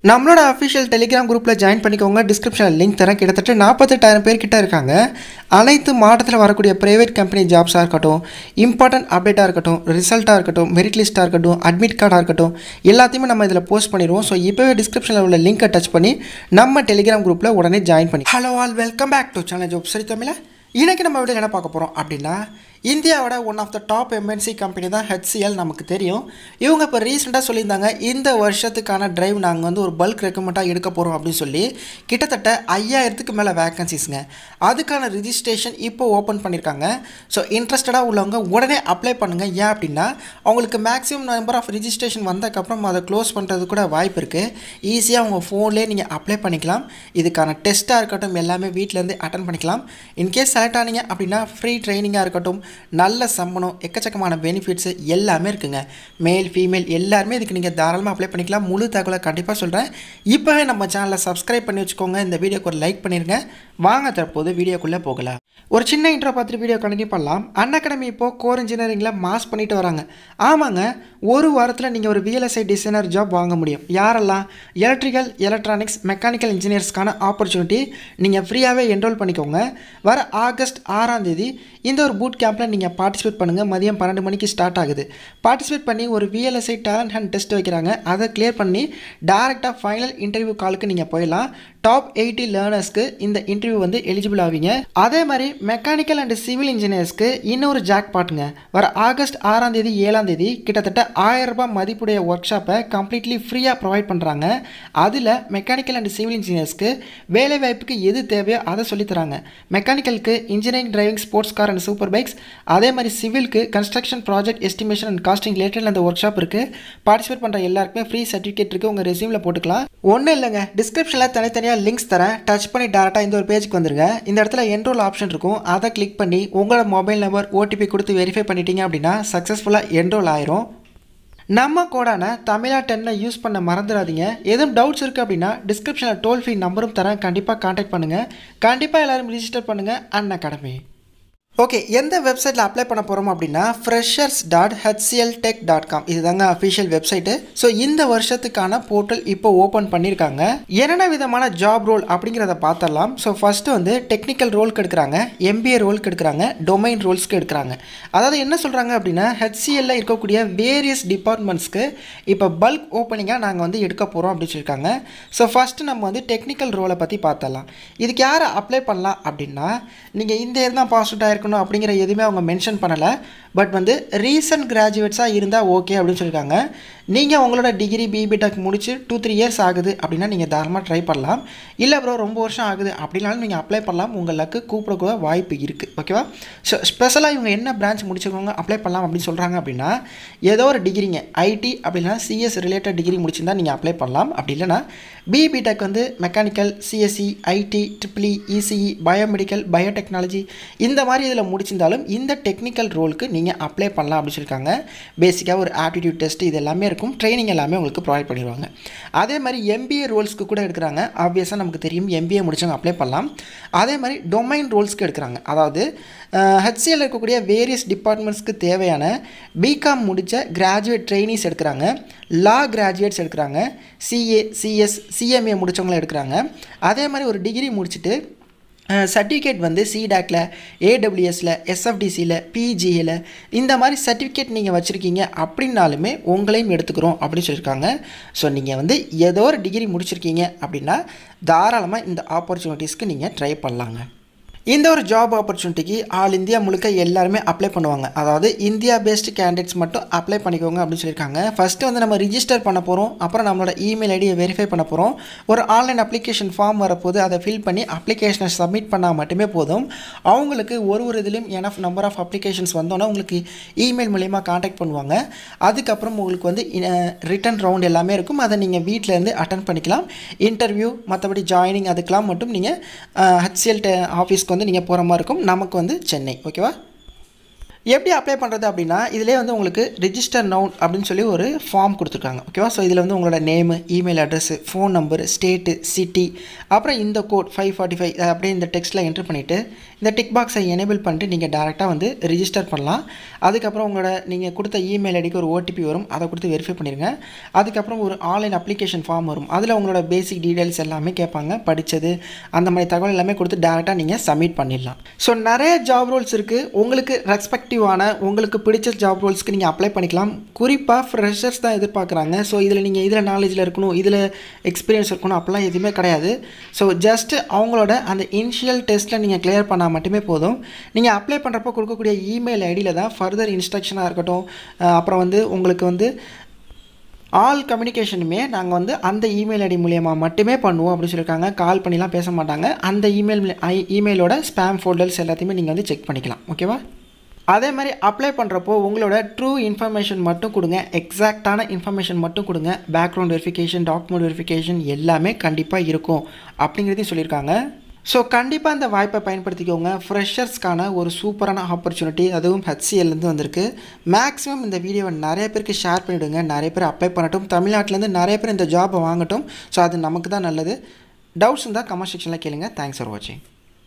நம்மளோட official Telegram குரூப்பில் join பண்ணிக்கோங்க டிஸ்கிரிப்ஷனில் லிங்க் தரேன் கிட்டத்தட்ட நாற்பத்தெட்டாயிரம் பேர் கிட்ட இருக்காங்க அனைத்து மாவட்டத்தில் வரக்கூடிய ப்ரைவேட் கம்பெனி ஜாப்ஸாக இருக்கட்டும் இம்பார்ட்டன்ட் அப்டேட்டாக இருக்கட்டும் ரிசல்ட்டாக இருக்கட்டும் மெரிட் லிஸ்ட்டாக இருக்கட்டும் அட்மிட் கார்டாக இருக்கட்டும் எல்லாத்தையுமே நம்ம இதில் போஸ்ட் பண்ணிடுவோம் ஸோ இப்போவே டிஸ்கிரிப்ஷனில் உள்ள லிங்கை டச் பண்ணி நம்ம டெலிகிராம் குரூப்பில் உடனே ஜாயின் பண்ணி hello all welcome back to channel job சரி தமிழ இன்றைக்கி நம்ம வீடியோ என்ன பார்க்க போகிறோம் அப்படின்னா இந்தியாவோட one of the top MNC company தான் ஹெச்சிஎல் நமக்கு தெரியும் இவங்க இப்போ ரீசெண்டாக சொல்லியிருந்தாங்க இந்த வருஷத்துக்கான டிரைவ் நாங்கள் வந்து ஒரு பல்க் ரெக்கமெண்ட்டாக எடுக்க போகிறோம் அப்படின்னு சொல்லி கிட்டத்தட்ட ஐயாயிரத்துக்கு மேலே வேகன்சிஸ்ங்க அதுக்கான ரிஜிஸ்ட்ரேஷன் இப்போ ஓப்பன் பண்ணியிருக்காங்க ஸோ இன்ட்ரெஸ்டடாக உள்ளவங்க உடனே அப்ளை பண்ணுங்கள் ஏன் அப்படின்னா அவங்களுக்கு மேக்ஸிமம் நம்பர் ஆஃப் ரிஜிஸ்ட்ரேஷன் வந்ததுக்கப்புறம் அதை க்ளோஸ் பண்ணுறது கூட வாய்ப்பு இருக்குது ஈஸியாக உங்கள் ஃபோன்லேயே நீங்கள் அப்ளை பண்ணிக்கலாம் இதுக்கான டெஸ்ட்டாக இருக்கட்டும் எல்லாமே வீட்டிலேருந்து அட்டன் பண்ணிக்கலாம் இன்கேஸ் செலக்ட் ஆனீங்க அப்படின்னா ஃப்ரீ ட்ரைனிங்காக இருக்கட்டும் நல்ல சம்பளம் எக்கச்சக்கமான பெனிஃபிட்ஸு எல்லாமே இருக்குங்க மேல் ஃபீமேல் எல்லாருமே இதுக்கு நீங்கள் தாராளமாக அப்ளை பண்ணிக்கலாம் முழு தகவலை கண்டிப்பாக சொல்கிறேன் இப்போவே நம்ம சேனலை சப்ஸ்கிரைப் பண்ணி வச்சுக்கோங்க இந்த வீடியோக்கு ஒரு லைக் பண்ணிடுங்க வாங்க தற்போது வீடியோக்குள்ளே போகலாம் ஒரு சின்ன இன்ட்ரோ பார்த்துட்டு வீடியோ கண்டினியூ பண்ணலாம் அன் அகாடமி இப்போது கோர் இன்ஜினியரிங்கில் மாஸ் பண்ணிட்டு வராங்க ஆமாங்க ஒரு வாரத்தில் நீங்கள் ஒரு விஎல்எஸ்ஐ டிசைனர் ஜாப் வாங்க முடியும் யாரெல்லாம் எலக்ட்ரிக்கல் எலக்ட்ரானிக்ஸ் மெக்கானிக்கல் இன்ஜினியர்ஸ்க்கான ஆப்பர்ச்சுனிட்டி நீங்கள் ஃப்ரீயாகவே என்ரோல் பண்ணிக்கோங்க வர ஆகஸ்ட் ஆறாம் தேதி இந்த ஒரு பூட் கேம்பில் நீங்கள் பார்ட்டிசிபேட் பண்ணுங்கள் மதியம் பன்னெண்டு மணிக்கு ஸ்டார்ட் ஆகுது பார்ட்டிசிபேட் பண்ணி ஒரு விஎல்எஸ்ஐ டேலண்ட் ஹண்ட் டெஸ்ட் வைக்கிறாங்க அதை கிளியர் பண்ணி டேரெக்டாக ஃபைனல் இன்டர்வியூ காலுக்கு நீங்கள் போயிடலாம் டாப் எயிட்டி லேர்னர்ஸ்க்கு இந்த இன்டர்வியூ வந்து எலிஜிபிள் ஆவீங்க அதே மாதிரி மெக்கானிக்கல் அண்ட் சிவில் இன்ஜினியர்ஸ்க்கு இன்னொரு ஜாக் பாட்டுங்க வர ஆகஸ்ட் ஆறாம் தேதி ஏழாம் தேதி கிட்டத்தட்ட ஆயிரம் ரூபாய் மதிப்புடைய ஒர்க் ஷாப்பை கம்ப்ளீட்லி ஃப்ரீயாக ப்ரொவைட் பண்ணுறாங்க அதில் மெக்கானிக்கல் அண்ட் சிவில் இன்ஜினியர்ஸ்க்கு வேலை வாய்ப்புக்கு எது தேவையோ அதை சொல்லித்தராங்க மெக்கானிக்கலுக்கு engineering driving sports car and super bikes அதே மாதிரி சிவிலுக்கு construction project estimation and costing related அந்த ஒர்க் ஷாப் இருக்குது பார்ட்டிசிபேட் பண்ணுற எல்லாருக்குமே ஃப்ரீ சர்டிஃபிகேட் இருக்குது உங்கள் ரெசியூமில் போட்டுக்கலாம் ஒன்றும் இல்லைங்க டிஸ்கிரிப்ஷனில் தனித்தனியாக லிங்க்ஸ் தரேன் டச் பண்ணி டேரெக்டாக இந்த ஒரு பேஜுக்கு வந்துருங்க இந்த இடத்துல என்ரோல் ஆப்ஷன் இருக்கும் அதை கிளிக் பண்ணி உங்களோட மொபைல் நம்பர் ஓடிபி கொடுத்து வெரிஃபை பண்ணிட்டீங்க அப்படின்னா சக்ஸஸ்ஃபுல்லாக என்ரோல் ஆயிரும் நம்ம கோடான தமிழா டென்னை யூஸ் பண்ண மறந்துடாதீங்க எதுவும் டவுட்ஸ் இருக்குது அப்படின்னா டிஸ்கிரிப்ஷனில் டோல் ஃப்ரீ நம்பரும் தரேன் கண்டிப்பாக காண்டாக்ட் பண்ணுங்கள் கண்டிப்பாக எல்லோரும் ரிஜிஸ்டர் பண்ணுங்கள் அன் அகாடமி ஓகே எந்த வெப்சைட்டில் அப்ளை பண்ண போகிறோம் அப்படின்னா freshers dot HCL tech dot com இதுதாங்க அஃபிஷியல் வெப்சைட்டு ஸோ இந்த வருஷத்துக்கான போர்ட்டல் இப்போ ஓப்பன் பண்ணியிருக்காங்க என்னென்ன விதமான ஜாப் ரோல் அப்படிங்கிறத பார்த்துடலாம் ஸோ ஃபஸ்ட்டு வந்து டெக்னிக்கல் ரோலுக்கு எடுக்கிறாங்க எம்பிஏ ரோலுக்கு எடுக்கிறாங்க டொமைன் ரோல்ஸ்க்கு எடுக்கிறாங்க அதாவது என்ன சொல்கிறாங்க அப்படின்னா ஹெச்சிஎல்ல இருக்கக்கூடிய வேரியஸ் டிபார்ட்மெண்ட்ஸ்க்கு இப்போ பல்க் ஓப்பனிங்காக நாங்கள் வந்து எடுக்க போகிறோம் அப்படின்னு சொல்லியிருக்காங்க ஸோ ஃபஸ்ட்டு நம்ம வந்து டெக்னிக்கல் ரோலை பற்றி பார்த்துடலாம் இதுக்கு யாரை அப்ளை பண்ணலாம் அப்படின்னா நீங்கள் இந்த இயர் தான் பாஸ் அவுட் ஆயிருக்கணும் அப்படிங்கிற எதுவுமே அவங்க மென்ஷன் பண்ணலை பட் வந்து ரீசன்ட் கிராஜுவேட்ஸாக இருந்தால் ஓகே அப்படின்னு சொல்லியிருக்காங்க நீங்கள் உங்களோட டிகிரி பிபிடெக் முடிச்சு டூ த்ரீ இயர்ஸ் ஆகுது அப்படின்னா நீங்கள் தாராளமாக ட்ரை பண்ணலாம் இல்லை ப்ரோ ரொம்ப வருஷம் ஆகுது அப்படின்னாலும் நீங்கள் அப்ளை பண்ணலாம் உங்கள் லக்கு கூப்பிடக்கூட வாய்ப்பு இருக்குது ஓகேவா ஸோ ஸ்பெஷலாக இவங்க என்ன பிரான்ச் முடிச்சிருக்கவங்க அப்ளை பண்ணலாம் அப்படின்னு சொல்கிறாங்க அப்படின்னா ஏதோ ஒரு டிகிரிங்க ஐடி அப்படின்னா சிஎஸ் ரிலேட்டட் டிகிரி முடிச்சிருந்தா நீங்கள் அப்ளை பண்ணலாம் அப்படி இல்லைனா பிபிடெக் வந்து mechanical CSE IT triple E ECE biomedical biotechnology இந்த மாதிரி இதில் முடிச்சிருந்தாலும் இந்த டெக்னிக்கல் ரோலுக்கு நீங்கள் அப்ளை பண்ணலாம் அப்படின்னு சொல்லியிருக்காங்க பேசிக்காக ஒரு ஆப்டிடியூட் டெஸ்ட் இது எல்லாமே இருக்கும் ட்ரைனிங் எல்லாமே உங்களுக்கு ப்ரொவைட் பண்ணிடுவாங்க அதே மாதிரி எம்பிஏ ரோல்ஸ்க்கு கூட எடுக்கிறாங்க ஆப்வியஸாக நமக்கு தெரியும் எம்பிஏ முடிச்சவங்க அப்ளை பண்ணலாம் அதே மாதிரி டொமைன் ரோல்ஸ்க்கு எடுக்கிறாங்க அதாவது ஹெச்சிஎல் இருக்கக்கூடிய வேரியஸ் டிபார்ட்மெண்ட்ஸ்க்கு தேவையான பிகாம் முடித்த கிராஜுவேட் ட்ரைனிஸ் எடுக்கிறாங்க லா கிராஜுவேட்ஸ் எடுக்கிறாங்க சிஏ சிஎஸ் சிஎம்ஏ முடித்தவங்களும் எடுக்கிறாங்க அதே மாதிரி ஒரு டிகிரி முடிச்சுட்டு சர்டிஃபிகேட் வந்து சிடாக்ல ஏடபிள்யூஎஸில் எஸ்எஃப்டிசியில் பிஜியில் இந்த மாதிரி சர்டிஃபிகேட் நீங்கள் வச்சுருக்கீங்க அப்படின்னாலுமே உங்களையும் எடுத்துக்கிறோம் அப்படின்னு சொல்லியிருக்காங்க ஸோ நீங்கள் வந்து ஏதோ ஒரு டிகிரி முடிச்சிருக்கீங்க அப்படின்னா தாராளமாக இந்த ஆப்பர்ச்சுனிட்டிஸ்க்கு நீங்கள் ட்ரை பண்ணலாங்க இந்த ஒரு ஜாப் ஆப்பர்ச்சுனிட்டிக்கு ஆல் இந்தியா முழுக்க எல்லாருமே அப்ளை பண்ணுவாங்க அதாவது இந்தியா பேஸ்டு கேண்டிடேட்ஸ் மட்டும் அப்ளை பண்ணிக்கோங்க அப்படின்னு சொல்லியிருக்காங்க ஃபஸ்ட்டு வந்து நம்ம ரிஜிஸ்டர் பண்ண போகிறோம் அப்புறம் நம்மளோட இமெயில் ஐடியை வெரிஃபை பண்ண போகிறோம் ஒரு ஆன்லைன் அப்ளிகேஷன் ஃபார்ம் வரப்போது அதை ஃபில் பண்ணி அப்ளிகேஷனை சப்மிட் பண்ணால் மட்டுமே போதும் அவங்களுக்கு ஒரு ஒரு இதுலேயும் எனஃப் நம்பர் ஆஃப் அப்ளிகேஷன்ஸ் வந்தோன்னா உங்களுக்கு இமெயில் மூலயமா காண்டாக்ட் பண்ணுவாங்க அதுக்கப்புறம் உங்களுக்கு வந்து ரிட்டன் ரவுண்ட் எல்லாமே இருக்கும் அதை நீங்கள் வீட்டிலேருந்து அட்டன் பண்ணிக்கலாம் இன்டர்வியூ மற்றபடி ஜாயினிங் அதுக்கெலாம் மட்டும் நீங்கள் ஹெச்சிஎல் ஆஃபீஸ்க்கு வந்து நீங்கள் போகிற மாதிரி இருக்கும் நமக்கு வந்து சென்னை ஓகேவா எப்படி அப்ளை பண்ணுறது அப்படின்னா இதிலே வந்து உங்களுக்கு ரிஜிஸ்டர் நவுன் அப்படின்னு சொல்லி ஒரு ஃபார்ம் கொடுத்துருக்காங்க ஓகேவா ஸோ இதில் வந்து உங்களோட name email address phone number state city அப்புறம் இந்த கோட் ஃபைவ் ஃபார்ட்டி ஃபைவ் அப்படியே இந்த டெக்ஸ்ட்டில் என்ட்ரு பண்ணிவிட்டு இந்த டிக் பாக்ஸை எனேபிள் பண்ணிட்டு நீங்கள் டேரெக்டாக வந்து ரிஜிஸ்டர் பண்ணலாம் அதுக்கப்புறம் உங்களோட நீங்கள் கொடுத்த இமெயில் ஐடிக்கு ஒரு ஓடிபி வரும் அதை கொடுத்து வெரிஃபை பண்ணிடுங்க அதுக்கப்புறம் ஒரு ஆன்லைன் அப்ளிகேஷன் ஃபார்ம் வரும் அதில் உங்களோட பேசிக் டீடைல்ஸ் எல்லாமே கேட்பாங்க படித்தது அந்த மாதிரி தகவல் எல்லாமே கொடுத்து டேரெக்டாக நீங்கள் சப்மிட் பண்ணிடலாம் ஸோ நிறைய ஜாப் ரோல்ஸ் இருக்குது உங்களுக்கு ரெஸ்பெக்டிவான உங்களுக்கு பிடிச்ச ஜாப் ரோல்ஸ்க்கு நீங்கள் அப்ளை பண்ணிக்கலாம் குறிப்பாக ஃப்ரெஷர்ஸ் தான் எதிர்பார்க்குறாங்க ஸோ இதில் நீங்கள் இதில் நாலேஜில் இருக்கணும் இதில் எக்ஸ்பீரியன்ஸ் இருக்கணும் அப்படிலாம் எதுவுமே கிடையாது ஸோ ஜஸ்ட் அவங்களோட அந்த இனிஷியல் டெஸ்ட்டில் நீங்கள் கிளியர் பண்ணால் மட்டுமே போதும் நீங்கள் அப்ளை பண்ணுறப்போ கொடுக்கக்கூடிய இமெயில் ஐடியில் தான் ஃபர்தர் இன்ஸ்ட்ரக்ஷனாக இருக்கட்டும் அஹ் அப்புறம் வந்து உங்களுக்கு வந்து ஆல் கம்யூனிகேஷனுமே நாங்கள் வந்து அந்த இமெயில் ஐடி மூலியமாக மட்டுமே பண்ணுவோம் அப்படின்னு சொல்லியிருக்காங்க கால் பண்ணிலாம் பேச மாட்டாங்க அந்த இமெயில் இமெயிலோட ஸ்பேம் ஃபோல்டர்ஸ் எல்லாத்தையுமே நீங்கள் வந்து செக் பண்ணிக்கலாம் ஓகேவா அதே மாதிரி அப்ளை பண்ணுறப்போ உங்களோட ட்ரூ இன்ஃபர்மேஷன் மட்டும் கொடுங்க எக்ஸாக்டான இன்ஃபர்மேஷன் மட்டும் கொடுங்க பேக்ரவுண்ட் வெரிஃபிகேஷன் டாக்குமெண்ட் வெரிஃபிகேஷன் எல்லாமே கண்டிப்பாக இருக்கும் அப்படிங்கிறதையும் சொல்லியிருக்காங்க ஸோ கண்டிப்பாக இந்த வாய்ப்பை பயன்படுத்திக்கோங்க ஃப்ரெஷர்ஸ்க்கான ஒரு சூப்பரான ஆப்பர்ச்சுனிட்டி அதுவும் ஹெச்சிஎல்லேருந்து வந்திருக்கு மேக்ஸிமம் இந்த வீடியோவை நிறைய பேருக்கு ஷேர் பண்ணிவிடுங்க நிறைய பேர் அப்ளை பண்ணட்டும் தமிழ்நாட்டிலேருந்து நிறைய பேர் இந்த ஜாபை வாங்கட்டும் ஸோ அது நமக்கு தான் நல்லது டவுட்ஸ் இருந்தால் கமெண்ட் செக்ஷனில் கேளுங்க தேங்க்ஸ் ஃபார் வாட்சிங்